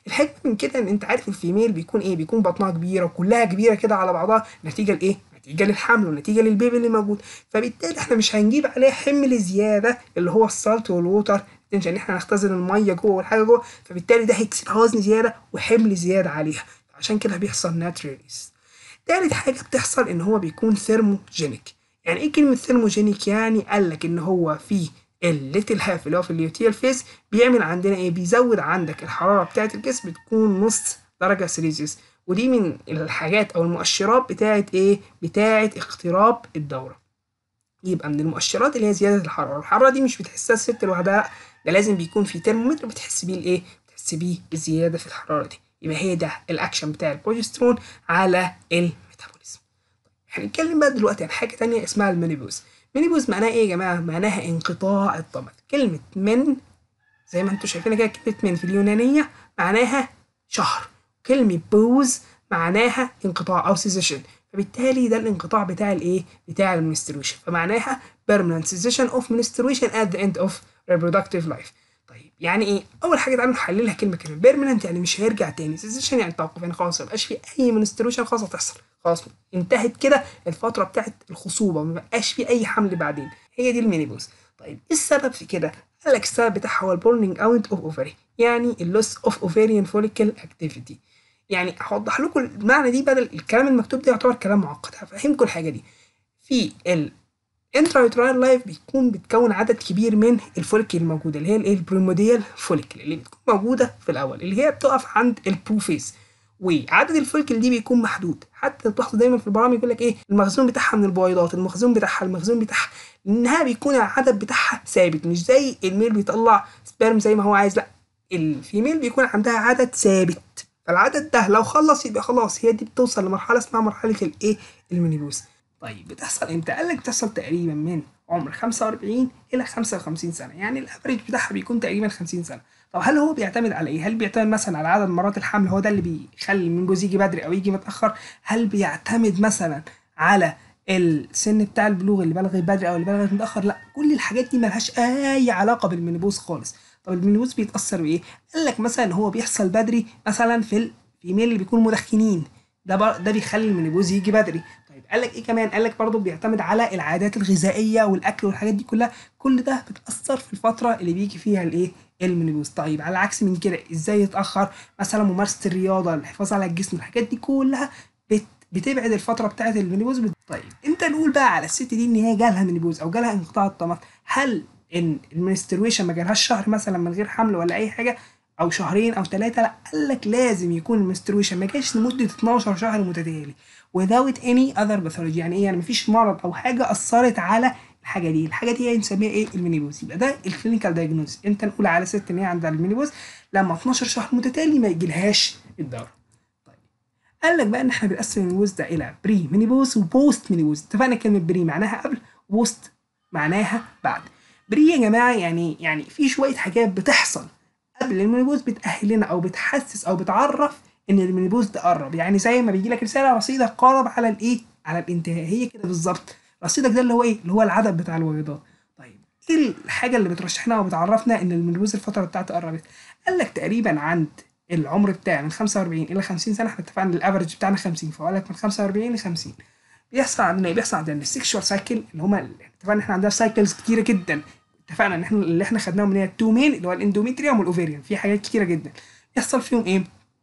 الحكمه من كده ان انت عارف الفيميل بيكون ايه بيكون بطنها كبيره وكلها كبيره كده على بعضها نتيجه لايه نتيجه للحمل ونتيجه للبيبي اللي موجود فبالتالي احنا مش هنجيب عليه حمل زياده اللي هو السالت والووتر تنشن ان احنا نختزن الميه جوه والحاجه جوه فبالتالي ده هيكسبها وزن زياده وحمل زياده عليها عشان كده بيحصل ناتريليز تالت حاجه بتحصل ان هو بيكون ثيرموجينيك يعني ايه كلمه ثيرموجينيك يعني قال لك ان هو فيه الليتل هاف اللي هو في اليوتيال فيس بيعمل عندنا ايه بيزود عندك الحراره بتاعه الجسم بتكون نص درجه سيليزيوس ودي من الحاجات او المؤشرات بتاعه ايه بتاعه اقتراب الدوره يبقى من المؤشرات اللي هي زياده الحراره الحراره دي مش بتحسها الست لوحدها ده لازم بيكون في ترمومتر بتحس بيه الايه بتحس بيه الزياده في الحراره دي يبقى هي ده الاكشن بتاع البروجسترون على الميتابوليزم هنتكلم بقى دلوقتي عن حاجه تانية اسمها المينيبوز مينيبوز معناها ايه يا جماعه معناها انقطاع الطمث كلمه من زي ما انتم شايفين كده كلمه من في اليونانيه معناها شهر كلمه بوز معناها انقطاع او سيزيشن فبالتالي ده الانقطاع بتاع الايه بتاع المنسترويشن فمعناها permanent cessation of menstruation at the end of reproductive life طيب يعني ايه اول حاجه تعالوا نحللها كلمه كلمه بيرمننت يعني مش هيرجع تاني سيزيشن يعني توقف يعني خلاص ما بقاش في اي منسترويشن خلاص هتحصل خلاص انتهت كده الفتره بتاعت الخصوبه ما بقاش في اي حمل بعدين هي دي المينيبوز طيب ايه السبب في كده قال لك السبب بتاعها هو البورنينج اوت اوف اوفري يعني اللوس اوف اوفيريان فوليكل اكتيفيتي يعني هوضح لكم المعنى دي بدل الكلام المكتوب ده يعتبر كلام معقد هفهمكم الحاجه دي في ال انترايترايل لايف بيكون بتكون عدد كبير من الفوليكل الموجوده اللي هي الايه البريموديال فوليكل اللي بتكون موجوده في الاول اللي هي بتقف عند البروفيس وعدد الفوليكل دي بيكون محدود حتى بتلاحظوا دايما في البرامج يقول لك ايه المخزون بتاعها من البويضات المخزون بتاعها المخزون بتاعها انها بيكون العدد بتاعها ثابت مش زي الميل بيطلع سبيرم زي ما هو عايز لا الفيميل بيكون عندها عدد ثابت فالعدد ده لو خلص يبقى خلاص هي دي بتوصل لمرحله اسمها مرحله الايه المينيبوز طيب بتحصل امتى قال لك بتحصل تقريبا من عمر 45 الى 55 سنه يعني الافريج بتاعها بيكون تقريبا 50 سنه طب هل هو بيعتمد على ايه هل بيعتمد مثلا على عدد مرات الحمل هو ده اللي بيخلي المنجوز يجي بدري او يجي متاخر هل بيعتمد مثلا على السن بتاع البلوغ اللي بلغ بدري او اللي بلغ متاخر لا كل الحاجات دي ملهاش اي علاقه بالمينيبوز خالص طب المينيبوز بيتاثر بايه قال لك مثلا هو بيحصل بدري مثلا في الفيميل اللي بيكونوا مدخنين ده بر... ده بيخلي المينيبوز يجي بدري طيب قال لك ايه كمان قال لك برضه بيعتمد على العادات الغذائيه والاكل والحاجات دي كلها كل ده بتاثر في الفتره اللي بيجي فيها الايه المينيبوز طيب على العكس من كده ازاي يتاخر مثلا ممارسه الرياضه الحفاظ على الجسم الحاجات دي كلها بت... بتبعد الفتره بتاعه المينيبوز بت... طيب انت نقول بقى على الست دي ان هي جالها مينيبوز او جالها انقطاع الطمث هل ان المنسترويشن ما جالهاش شهر مثلا من غير حمل ولا اي حاجه او شهرين او ثلاثه لا قال لك لازم يكون المنسترويشن ما جاش لمده 12 شهر متتالي without any other pathology يعني ايه يعني مفيش مرض او حاجه اثرت على الحاجه دي الحاجه دي هي نسميها ايه المينيبوز يبقى ده الكلينيكال دايجنوز انت نقول على ست ان هي عندها المينيبوز لما 12 شهر متتالي ما يجيلهاش الدوره طيب قال لك بقى ان احنا بنقسم المينيبوز ده الى بري مينيبوز وبوست مينيبوز اتفقنا كلمه بري معناها قبل وبوست معناها بعد بري يا جماعه يعني يعني في شويه حاجات بتحصل قبل المينيبوز بتأهلنا او بتحسس او بتعرف ان المينيبوز ده قرب يعني زي ما بيجي لك رساله رصيدك قارب على الايه على الانتهاء هي كده بالظبط رصيدك ده اللي هو ايه اللي هو العدد بتاع البويضات طيب ايه الحاجه اللي بترشح لنا وبتعرفنا ان المينيبوز الفتره بتاعته قربت قال لك تقريبا عند العمر بتاعي من 45 الى 50 سنه احنا اتفقنا الافرج بتاعنا 50 فقال لك من 45 ل 50 بيحصل عندنا ايه بيحصل عندنا السكشوال سايكل اللي هما اتفقنا احنا عندنا سايكلز كتيره جدا اتفقنا ان احنا اللي احنا خدناهم من هي التو مين اللي هو الاندوميتريوم والاوفيريان في حاجات كتيره جدا يحصل فيهم ايه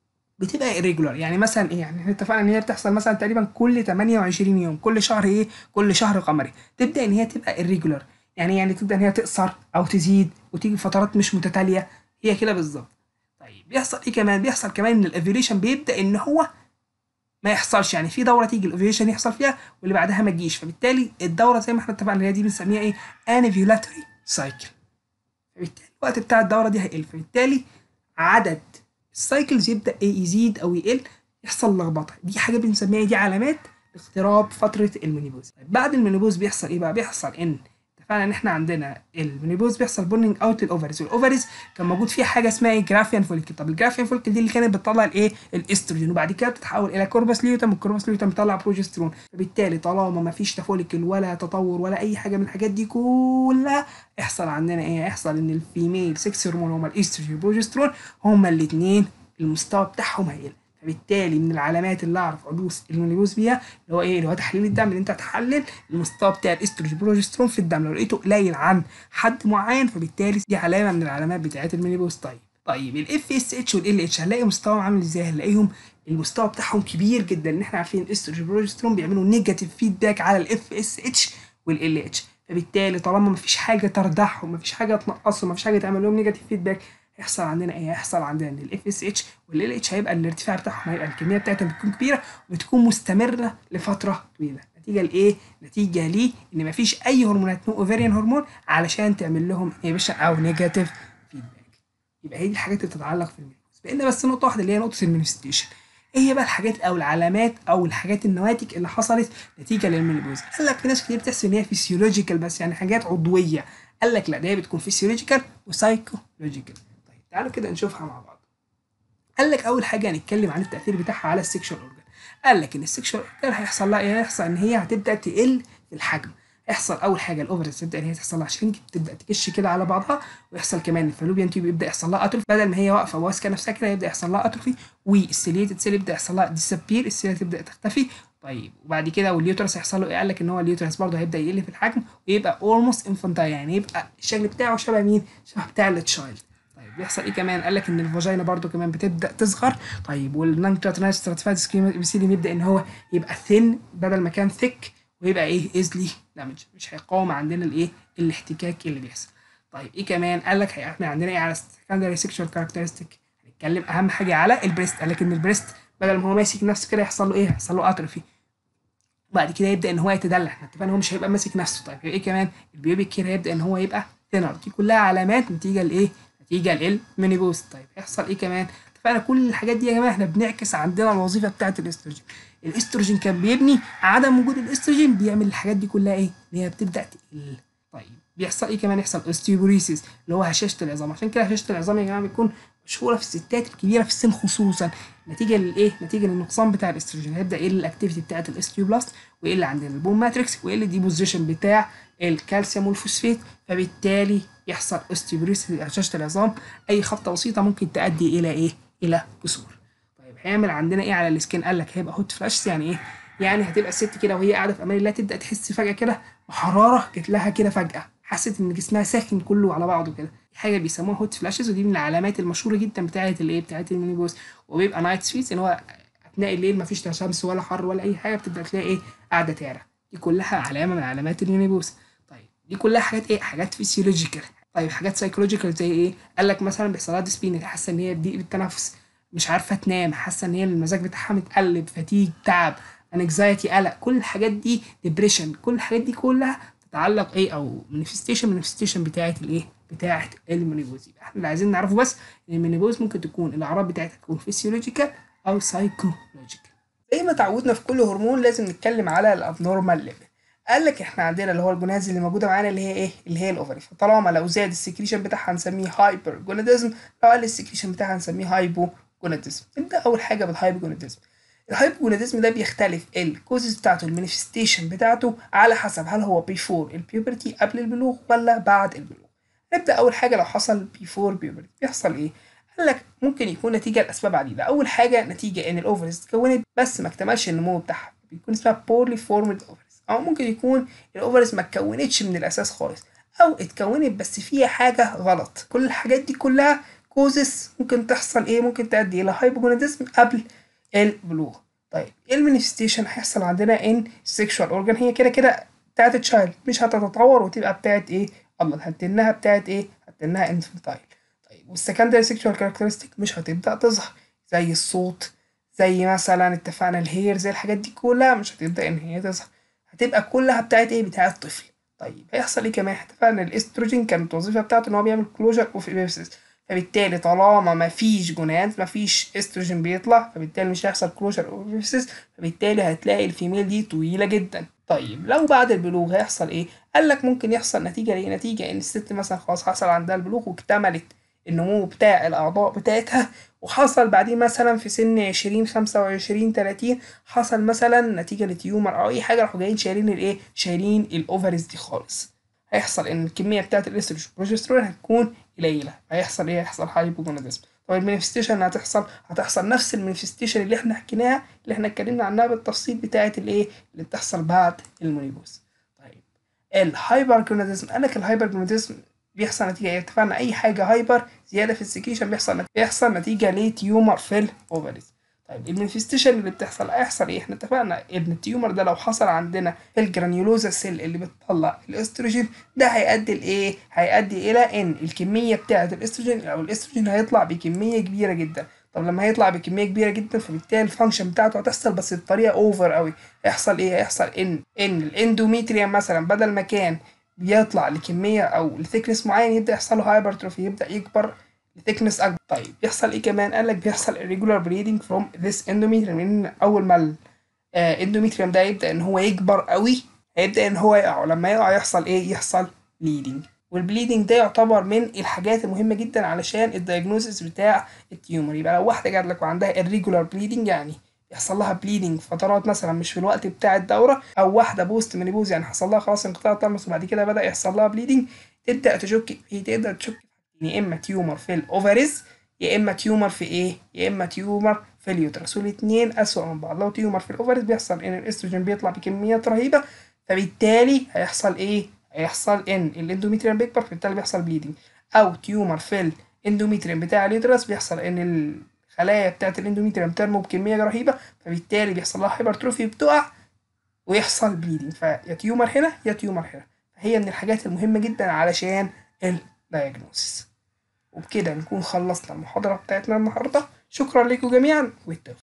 بتبقى irregular يعني مثلا ايه يعني احنا اتفقنا ان هي بتحصل مثلا تقريبا كل 28 يوم كل شهر ايه كل شهر قمري تبدا ان هي تبقى irregular يعني يعني تبدا ان هي تقصر او تزيد وتيجي فترات مش متتاليه هي كده بالظبط طيب بيحصل ايه كمان بيحصل كمان ان الاوفيوليشن بيبدا ان هو ما يحصلش يعني في دوره تيجي الاوفيوليشن يحصل فيها واللي بعدها ما تجيش فبالتالي الدوره زي ما احنا اتفقنا اللي هي دي بنسميها ايه انفيولاتوري سايكل فبالتالي الوقت بتاع الدوره دي هيقل فبالتالي عدد السايكلز يبدا ايه يزيد او يقل يحصل لخبطه دي حاجه بنسميها دي علامات اقتراب فتره المينيبوز طيب بعد المينيبوز بيحصل ايه بقى بيحصل ان اتفقنا ان احنا عندنا المينيبوز بيحصل بورنينج اوت للاوفرز والاوفرز كان موجود فيها حاجه اسمها جرافيان فوليكل طب الجرافيان فوليكل دي اللي كانت بتطلع الايه الاستروجين وبعد كده بتتحول الى كوربس ليوتم والكوربس ليوتم بيطلع بروجسترون فبالتالي طالما ما فيش فوليكل ولا تطور ولا اي حاجه من الحاجات دي كلها يحصل عندنا ايه يحصل ان الفيميل سكس هرمون هما الاستروجين والبروجسترون هما الاثنين المستوى بتاعهم هيقل فبالتالي من العلامات اللي اعرف حدوث المينيبوز بيها اللي هو ايه اللي هو تحليل الدم اللي انت هتحلل المستوى بتاع الاستروجين بروجسترون في الدم لو لقيته قليل عن حد معين فبالتالي دي علامه من العلامات بتاعت المينيبوز طيب طيب الاف اس اتش والال اتش هنلاقي مستواهم عامل ازاي هنلاقيهم المستوى بتاعهم كبير جدا ان احنا عارفين الاستروجين بروجسترون بيعملوا نيجاتيف فيدباك على الاف اس اتش والال اتش فبالتالي طالما مفيش حاجه تردعهم مفيش حاجه تنقصهم مفيش حاجه تعمل لهم نيجاتيف فيدباك هيحصل عندنا ايه هيحصل عندنا ان الاف اس اتش والال اتش هيبقى الارتفاع بتاعهم هيبقى الكميه بتاعتهم بتكون كبيره وبتكون مستمره لفتره طويله نتيجه لايه نتيجه ليه ان مفيش اي هرمونات نو اوفيريان هرمون علشان تعمل لهم انهبيشن او نيجاتيف فيدباك يبقى هي دي الحاجات اللي بتتعلق في المينوبوز بقينا بس نقطه واحده اللي هي نقطه المانيفستيشن ايه هي بقى الحاجات او العلامات او الحاجات النواتج اللي حصلت نتيجه للمينوبوز قال لك في ناس كتير بتحسب ان هي فيسيولوجيكال بس يعني حاجات عضويه قال لك لا ده هي بتكون فيسيولوجيكال وسايكولوجيكال طيب تعالوا كده نشوفها مع بعض قال لك اول حاجه هنتكلم عن التاثير بتاعها على السكشوال اورجان قال لك ان السكشوال اورجان هيحصل لها ايه هيحصل ان هي هتبدا تقل في الحجم يحصل اول حاجه الاوفرز تبدا ان هي تحصل لها شرينك تبدا تكش كده على بعضها ويحصل كمان الفالوبيان تيوب يبدا يحصل لها اتروفي بدل ما هي واقفه وماسكه نفسها كده يبدا يحصل لها اتروفي والسيليتد سيل يبدا يحصل لها ديسابير السيل تبدا تختفي طيب وبعد كده واليوترس هيحصل له ايه قال لك ان هو اليوترس برضه هيبدا يقل في الحجم ويبقى اولموست انفانتايل يعني يبقى الشكل بتاعه شبه مين شبه بتاع التشايلد طيب بيحصل ايه كمان قال لك ان الفاجينا برضو كمان بتبدا تصغر طيب والنانكتراتنايز ستراتيفايد سكيميسيليوم يبدا ان هو يبقى ثين بدل ما كان ثيك ويبقى ايه ايزلي دامج مش هيقاوم عندنا الايه الاحتكاك اللي بيحصل طيب ايه كمان قال لك احنا عندنا ايه على سكندري سيكشوال كاركترستيك هنتكلم اهم حاجه على البريست قال لك ان البريست بدل ما هو ماسك نفسه كده يحصل له ايه يحصل له اتروفي وبعد كده يبدا ان هو يتدلع احنا اتفقنا ان هو مش هيبقى ماسك نفسه طيب ايه كمان البيوبيك كير هيبدا ان هو يبقى ثينر دي كلها علامات نتيجه لايه نتيجه للمينيبوز طيب هيحصل ايه كمان اتفقنا كل الحاجات دي يا جماعه احنا بنعكس عندنا الوظيفه بتاعه الاستروجين الاستروجين كان بيبني عدم وجود الاستروجين بيعمل الحاجات دي كلها ايه ان هي بتبدا تقل طيب بيحصل ايه كمان يحصل اوستيوبوريسيس اللي هو هشاشه العظام عشان كده هشاشه العظام يا جماعه بتكون مشهوره في الستات الكبيره في السن خصوصا نتيجه للايه نتيجه للنقصان بتاع الاستروجين هيبدا يقل الاكتيفيتي بتاعه الاستيوبلاست ويقل عندنا البون ماتريكس ويقل الديبوزيشن بتاع الكالسيوم والفوسفات فبالتالي يحصل اوستيوبوريسيس هشاشه العظام اي خبطه بسيطه ممكن تؤدي الى ايه الى كسور طيب هيعمل عندنا ايه على السكين قال لك هيبقى هوت فلاش يعني ايه يعني هتبقى الست كده وهي قاعده في امان الله تبدا تحس فجاه كده بحراره جت لها كده فجاه حست ان جسمها ساخن كله على بعضه كده دي حاجه بيسموها هوت فلاشز ودي من العلامات المشهوره جدا بتاعه الايه بتاعه المينيبوز وبيبقى نايت سويتس ان هو اثناء الليل مفيش لا شمس ولا حر ولا اي حاجه بتبدا تلاقي ايه قاعده تعرق دي كلها علامه من علامات المينيبوز طيب دي كلها حاجات ايه حاجات فيسيولوجيكال طيب حاجات سايكولوجيكال زي ايه قال لك مثلا بيحصل لها ديسبين حاسه ان هي بضيق بالتنفس مش عارفه تنام حاسه ان هي المزاج بتاعها متقلب فتيج تعب انكزايتي قلق كل الحاجات دي ديبريشن كل الحاجات دي كلها تتعلق ايه او مانيفستيشن مانيفستيشن بتاعه الايه بتاعه المينيبوز يبقى احنا اللي عايزين نعرفه بس ان المينيبوز ممكن تكون الاعراض بتاعتها تكون فيسيولوجيكال او سايكولوجيكال زي ما تعودنا في كل هرمون لازم نتكلم على الابنورمال ليفل قال لك احنا عندنا اللي هو الجوناز اللي موجوده معانا اللي هي ايه اللي هي الاوفري فطالما لو زاد السكريشن بتاعها هنسميه هايبر جوناديزم لو قل السكريشن بتاعها هنسميه هايبو جوناديزم نبدا اول حاجه بالهايبوجوناديزم الهايبوجوناديزم ده بيختلف الكوزز بتاعته المانيفستيشن بتاعته على حسب هل هو بيفور البيوبرتي قبل البلوغ ولا بعد البلوغ نبدا اول حاجه لو حصل بيفور بيوبرتي بيحصل ايه قال لك ممكن يكون نتيجه لاسباب عديده اول حاجه نتيجه ان الاوفرز اتكونت بس ما اكتملش النمو بتاعها بيكون اسمها بورلي فورمد اوفرز او ممكن يكون الاوفرز ما اتكونتش من الاساس خالص او اتكونت بس فيها حاجه غلط كل الحاجات دي كلها كوزس ممكن تحصل ايه ممكن تؤدي الى هايبوجوناديزم قبل البلوغ طيب ايه المانيفستيشن هيحصل عندنا ان السكشوال اورجان هي كده كده بتاعت تشايلد مش هتتطور وتبقى بتاعت ايه الله هتنها بتاعت ايه هتنها انفنتايل طيب والسكندري سيكشوال كاركترستيك مش هتبدا تظهر زي الصوت زي مثلا اتفقنا الهير زي الحاجات دي كلها مش هتبدا ان هي تظهر هتبقى كلها بتاعت ايه بتاعت الطفل طيب هيحصل ايه كمان اتفقنا الاستروجين كانت الوظيفه بتاعته ان هو بيعمل كلوجر اوف ايبيسيس فبالتالي طالما ما فيش جونات ما فيش استروجين بيطلع فبالتالي مش هيحصل كلوجر اوف ايبيسيس فبالتالي هتلاقي الفيميل دي طويله جدا طيب لو بعد البلوغ هيحصل ايه قال لك ممكن يحصل نتيجه لايه نتيجه ان الست مثلا خلاص حصل عندها البلوغ واكتملت النمو بتاع الاعضاء بتاعتها وحصل بعدين مثلا في سن 20 25 30 حصل مثلا نتيجه لتيومر او اي حاجه راحوا جايين شايلين الايه شايلين الاوفرز دي خالص هيحصل ان الكميه بتاعه الاستروجين بروجسترون هتكون قليله هيحصل ايه هيحصل هايبوجوناديزم طب المانيفستيشن اللي هتحصل هتحصل نفس المانيفستيشن اللي احنا حكيناها اللي احنا اتكلمنا عنها بالتفصيل بتاعه الايه اللي بتحصل بعد المونيبوز طيب الهايبر قال لك الهايبر بيحصل نتيجه ايه اتفقنا اي حاجه هايبر زياده في السكريشن بيحصل بيحصل نتيجه لتيومر في الاوفريز طيب المانيفستيشن اللي بتحصل هيحصل ايه احنا اتفقنا ان التيومر ده لو حصل عندنا في الجرانيولوزا سيل اللي بتطلع الاستروجين ده هيؤدي لايه هيؤدي الى ان الكميه بتاعه الاستروجين او الاستروجين هيطلع بكميه كبيره جدا طب لما هيطلع بكميه كبيره جدا فبالتالي الفانكشن بتاعته هتحصل بس بطريقه اوفر قوي هيحصل ايه هيحصل ان ان الاندوميتريوم مثلا بدل ما كان بيطلع لكميه او لثيكنس معين يبدا يحصل له هايبرتروفي يبدا يكبر لثيكنس اكبر طيب بيحصل ايه كمان قال لك بيحصل irregular bleeding from this endometrium لان اول ما الاندوميتريوم ده يبدا ان هو يكبر قوي هيبدا ان هو يقع ولما يقع يحصل ايه يحصل bleeding والبليدنج ده يعتبر من الحاجات المهمه جدا علشان الدايجنوزس بتاع التيومر يبقى لو واحده جات لك وعندها irregular bleeding يعني يحصل لها بليدنج فترات مثلا مش في الوقت بتاع الدوره او واحده بوست منيبوز يعني حصل لها خلاص انقطاع طمس وبعد كده بدا يحصل لها بليدنج تبدا تشك هي تقدر تشك يا اما تيومر في الاوفريز يا اما تيومر في ايه يا اما تيومر في اليوترس والاثنين اسوأ من بعض لو تيومر في الاوفريز بيحصل ان الاستروجين بيطلع بكميات رهيبه فبالتالي هيحصل ايه هيحصل ان الاندوميتريوم بيكبر فبالتالي بيحصل بليدنج او تيومر في الاندوميتريوم بتاع اليوترس بيحصل ان الخلايا بتاعت الاندوميتريوم تنمو بكميه رهيبه فبالتالي بيحصل لها هايبرتروفي بتقع ويحصل بليدنج فيا تيومر هنا يا تيومر هنا فهي من الحاجات المهمه جدا علشان الدايجنوسيس وبكده نكون خلصنا المحاضرة بتاعتنا النهاردة شكرا لكم جميعا والتوفيق